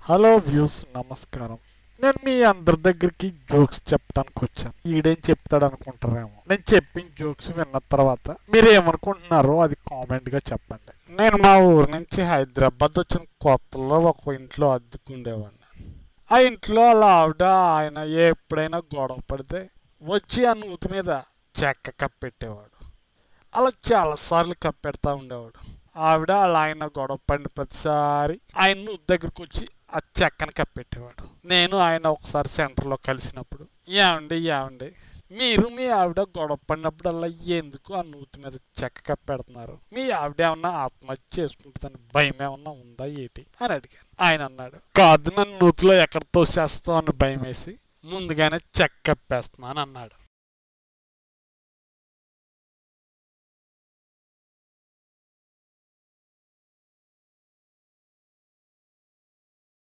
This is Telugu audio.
హలో వ్యూస్ నమస్కారం నేను మీ అందరి దగ్గరికి జోక్స్ చెప్పడానికి వచ్చాను ఈడేం చెప్తాడు అనుకుంటారేమో నేను చెప్పిన జోక్స్ విన్న తర్వాత మీరు ఏమనుకుంటున్నారో అది కామెంట్ గా చెప్పండి నేను మా ఊరు నుంచి హైదరాబాద్ వచ్చిన కొత్తలో ఒక ఇంట్లో అద్దెకుండేవాడిని ఆ ఇంట్లో అలా ఆవిడ ఆయన ఎప్పుడైనా గొడవ పడితే వచ్చి ఆ నూతి మీద చెక్క కప్పెట్టేవాడు అలా చాలాసార్లు కప్పెడతా ఉండేవాడు ఆవిడ అలా ఆయన గొడవ పడిన ప్రతిసారి ఆయన నూతి దగ్గరకు వచ్చి ఆ చెక్కని కప్పెట్టేవాడు నేను ఆయన ఒకసారి సెంటర్లో కలిసినప్పుడు ఏమండి ఏమండి మీరు మీ ఆవిడ గొడవ పడినప్పుడల్లా ఎందుకు ఆ నూతి మీద చెక్క కప్పెడుతున్నారు మీ ఆవిడ ఏమన్నా ఆత్మహత్య చేసుకుంటుందని భయం ఏమన్నా ఉందా ఏంటి అని అడిగాను ఆయన అన్నాడు కాదు నన్ను నూతిలో ఎక్కడ తోసేస్తావు అని భయం వేసి ముందుగానే చెక్క కప్పేస్తున్నాను అన్నాడు